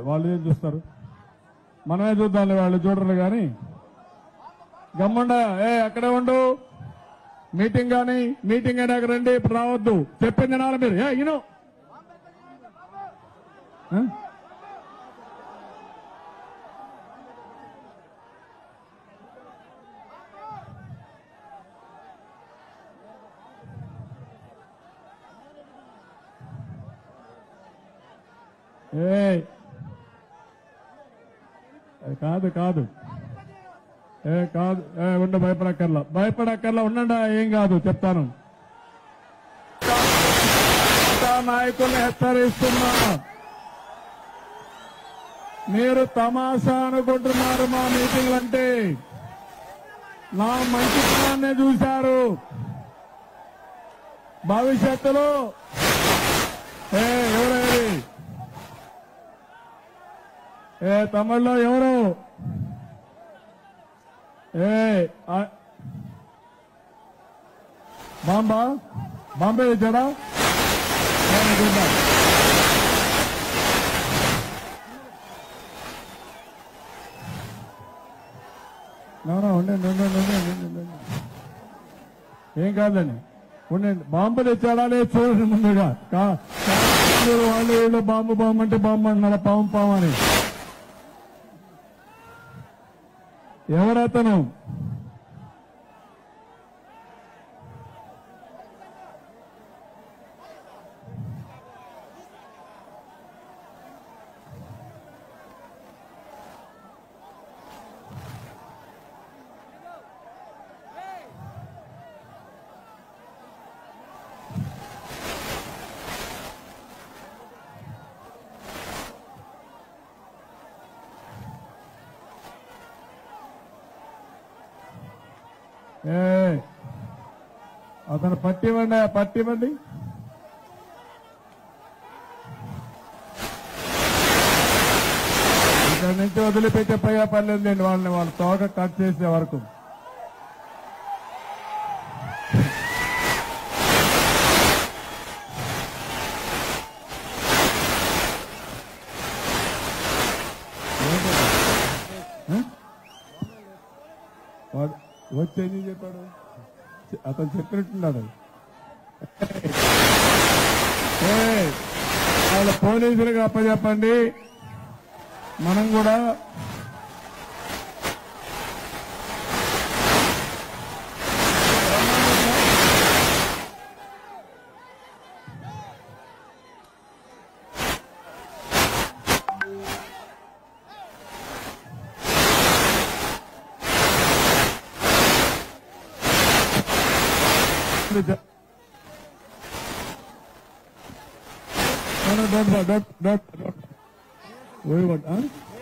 వాళ్ళు ఏం చూస్తారు మనమే చూద్దాంలే వాళ్ళు చూడరు కానీ గమ్ముండ ఏ అక్కడే ఉండు మీటింగ్ కానీ మీటింగ్ అయినాక రండి ఇప్పుడు రావద్దు చెప్పింది నాన్న మీరు ఏ ఇను ఆ? ఏ కాదు కాదు ఏ కాదు ఏ ఉండ భయపడక్కర్లా భయపడక్కర్లా ఉండండి ఏం కాదు చెప్తాను మిగతా నాయకుల్ని హెచ్చరిస్తున్నా మీరు తమాషా అనుకుంటున్నారు మా మీటింగ్లు అంటే నా మంచితనాన్నే చూశారు భవిష్యత్తులో ఏ ఎవరేది ఏ తమిళ్లో ఎవరు ఏ ఆ- బాంబా బాంబే తెచ్చాడా నేను చూద్దాం. No, no, ఉండండి ఉండండి ఉండండి ఉండండి, ఉండండి. ఏం కాదండి ఉండండి బాంబు తెచ్చాడా లేదు చూడండి ముందుగా కా- కా- వాళ్ళు వీళ్ళు బాంబు బాంబు అంటే బాంబు అంటున్నారు పాము పాము అని ఎవరతను ఏ అతను పట్టివ్వండి పట్టివ్వండి ఇక్కడ నుంచి వదిలిపెట్టే పోయే పర్లేదులేండి వాళ్ళని వాళ్ళ తోక కట్ చేసే వరకు ఏంటి? ఆ? వాడు వచ్చి ఏం చెప్పాడు అతను చెప్పినట్టున్నాడు ఏయ్, వాళ్ళ పోలీసులకు అప్పచెప్పండి మనం కూడా No, no, don't, don't, don't, don't. Wait, what, huh?